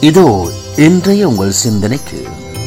இதோ இன்றைய உங்கள் சிந்தனைக்கு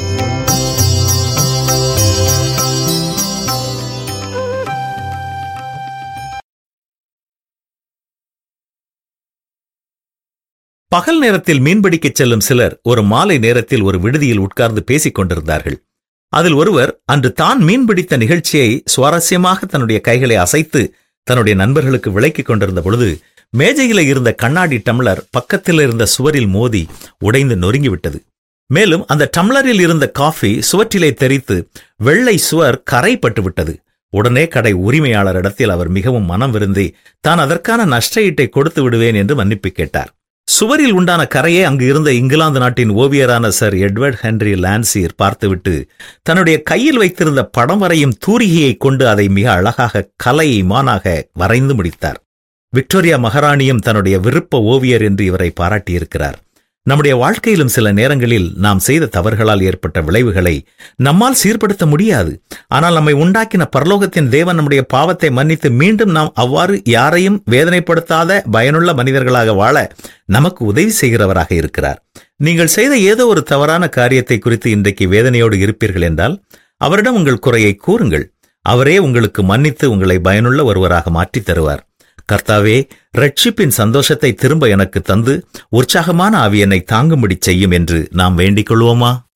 பகல் நேரத்தில் மீன்பிடிக்கச் செல்லும் சிலர் ஒரு மாலை நேரத்தில் ஒரு விடுதியில் உட்கார்ந்து பேசிக் கொண்டிருந்தார்கள் அதில் ஒருவர் அன்று தான் மீன்பிடித்த நிகழ்ச்சியை சுவாரஸ்யமாக தன்னுடைய கைகளை அசைத்து தன்னுடைய நண்பர்களுக்கு விளக்கிக் கொண்டிருந்த பொழுது மேஜையில இருந்த கண்ணாடி டம்ளர் பக்கத்தில் இருந்த சுவரில் மோதி உடைந்து நொறுங்கிவிட்டது மேலும் அந்த டம்ளரில் இருந்த காஃபி சுவற்றிலே தெரித்து வெள்ளை சுவர் கரைப்பட்டு விட்டது உடனே கடை உரிமையாளரிடத்தில் அவர் மிகவும் மனம் விருந்தி தான் அதற்கான நஷ்ட ஈட்டை கொடுத்து விடுவேன் என்று மன்னிப்பு கேட்டார் சுவரில் உண்டான கரையை அங்கு இருந்த இங்கிலாந்து நாட்டின் ஓவியரான சர் எட்வர்ட் ஹென்றி லான்சீர் பார்த்துவிட்டு தன்னுடைய கையில் வைத்திருந்த படம் வரையும் தூரிகையை கொண்டு அதை மிக அழகாக கலை மானாக வரைந்து முடித்தார் விக்டோரியா மகாராணியும் தன்னுடைய விருப்ப ஓவியர் என்று இவரை பாராட்டியிருக்கிறார் நம்முடைய வாழ்க்கையிலும் சில நேரங்களில் நாம் செய்த தவறுகளால் ஏற்பட்ட விளைவுகளை நம்மால் சீர்படுத்த முடியாது ஆனால் நம்மை உண்டாக்கின பரலோகத்தின் தேவன் நம்முடைய பாவத்தை மன்னித்து மீண்டும் நாம் அவ்வாறு யாரையும் வேதனைப்படுத்தாத பயனுள்ள மனிதர்களாக வாழ நமக்கு உதவி செய்கிறவராக இருக்கிறார் நீங்கள் செய்த ஏதோ ஒரு தவறான காரியத்தை குறித்து இன்றைக்கு வேதனையோடு இருப்பீர்கள் என்றால் அவரிடம் உங்கள் குறையை கூறுங்கள் அவரே உங்களுக்கு மன்னித்து உங்களை பயனுள்ள ஒருவராக மாற்றித் தருவார் கர்த்தாவே ரட்சிப்பின் சந்தோஷத்தை திரும்ப எனக்கு தந்து உற்சாகமான ஆவி என்னை தாங்கும்படி செய்யும் என்று நாம் வேண்டிக் கொள்வோமா